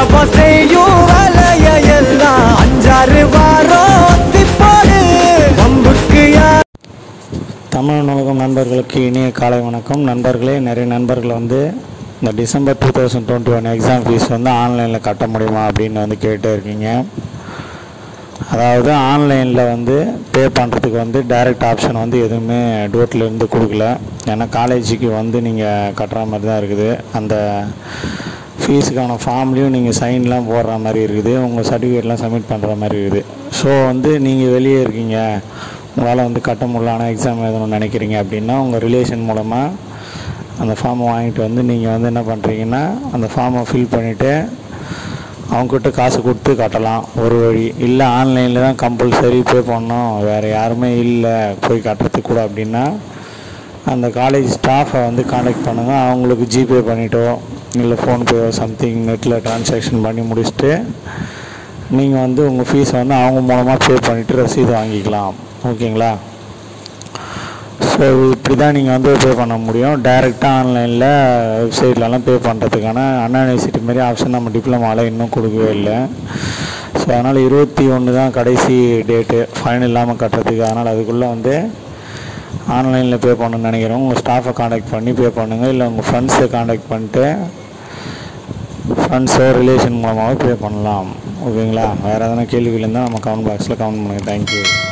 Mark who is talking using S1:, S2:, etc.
S1: அவன் செய்யும் வேலைய எல்லாம் அஞ்சாறு வாரம் ஒத்திப்பாடு வம்புக்கு யார்
S2: தமிழ் நூலகம் நண்பர்களுக்கு இனிய காலை வணக்கம் நண்பர்களே நிறைய நண்பர்கள் வந்து இந்த December two thousand twenty one exam fees வந்து ஆன்லைனில் கட்ட முடியுமா அப்படின்னு வந்து கேட்டே இருக்கீங்க அதாவது ஆன்லைனில் வந்து பே பண்ணுறதுக்கு வந்து டைரக்ட் ஆப்ஷன் வந்து எதுவுமே டோட்டில் இருந்து கொடுக்கல ஏன்னா காலேஜுக்கு வந்து நீங்கள் கட்டுற மாதிரி தான் இருக்குது அந்த ஃபீஸுக்கான ஃபார்ம்லேயும் நீங்கள் சைன்லாம் போடுற மாதிரி இருக்குது உங்கள் சர்டிஃபிகேட்லாம் சப்மிட் பண்ணுற மாதிரி இருக்குது ஸோ வந்து நீங்கள் வெளியே இருக்கீங்க உங்களால் வந்து கட்ட முடியல ஆனால் எக்ஸாம் எழுதணும்னு நினைக்கிறீங்க அப்படின்னா உங்கள் ரிலேஷன் மூலமாக அந்த ஃபார்மை வாங்கிட்டு வந்து நீங்கள் வந்து என்ன பண்ணுறீங்கன்னா அந்த ஃபார்மை ஃபில் பண்ணிவிட்டு அவங்கக்கிட்ட காசு கொடுத்து கட்டலாம் ஒரு வழி இல்லை ஆன்லைனில் தான் கம்பல்சரி பே பண்ணணும் வேறு யாருமே இல்லை போய் கட்டுறதுக்கு கூட அப்படின்னா அந்த காலேஜ் ஸ்டாஃபை வந்து காண்டாக்ட் பண்ணுங்கள் அவங்களுக்கு ஜிபே பண்ணிட்டோ இல்லை ஃபோன்பேயோ சம்திங் நெட்டில் ட்ரான்சாக்ஷன் பண்ணி முடிச்சுட்டு நீங்கள் வந்து உங்கள் ஃபீஸை வந்து அவங்க மூலமாக பே பண்ணிவிட்டு ரசீது வாங்கிக்கலாம் ஓகேங்களா ஸோ இப்படி தான் நீங்கள் வந்து பே பண்ண முடியும் டைரெக்டாக ஆன்லைனில் வெப்சைட்லலாம் பே பண்ணுறதுக்கான அண்ணா யூனிவர்சிட்டி மாதிரி ஆப்ஷன் நம்ம டிப்ளமாவில் இன்னும் கொடுக்கவே இல்லை ஸோ அதனால் இருபத்தி ஒன்று தான் கடைசி டேட்டு ஃபைன் இல்லாமல் கட்டுறதுக்கு அதனால் அதுக்குள்ளே வந்து ஆன்லைனில் பே பண்ணணும்னு நினைக்கிறோம் உங்கள் ஸ்டாஃபை காண்டாக்ட் பண்ணி பே பண்ணுங்கள் இல்லை உங்கள் ஃப்ரெண்ட்ஸை காண்டாக்ட் பண்ணிட்டு ஃப்ரெண்ட்ஸோ ரிலேஷன் மூலமாகவே பே பண்ணலாம் ஓகேங்களா வேறு எதனா கேள்விகள் இருந்தால் நம்ம கமெண்ட் பாக்ஸில் கமெண்ட் பண்ணுங்கள் தேங்க்யூ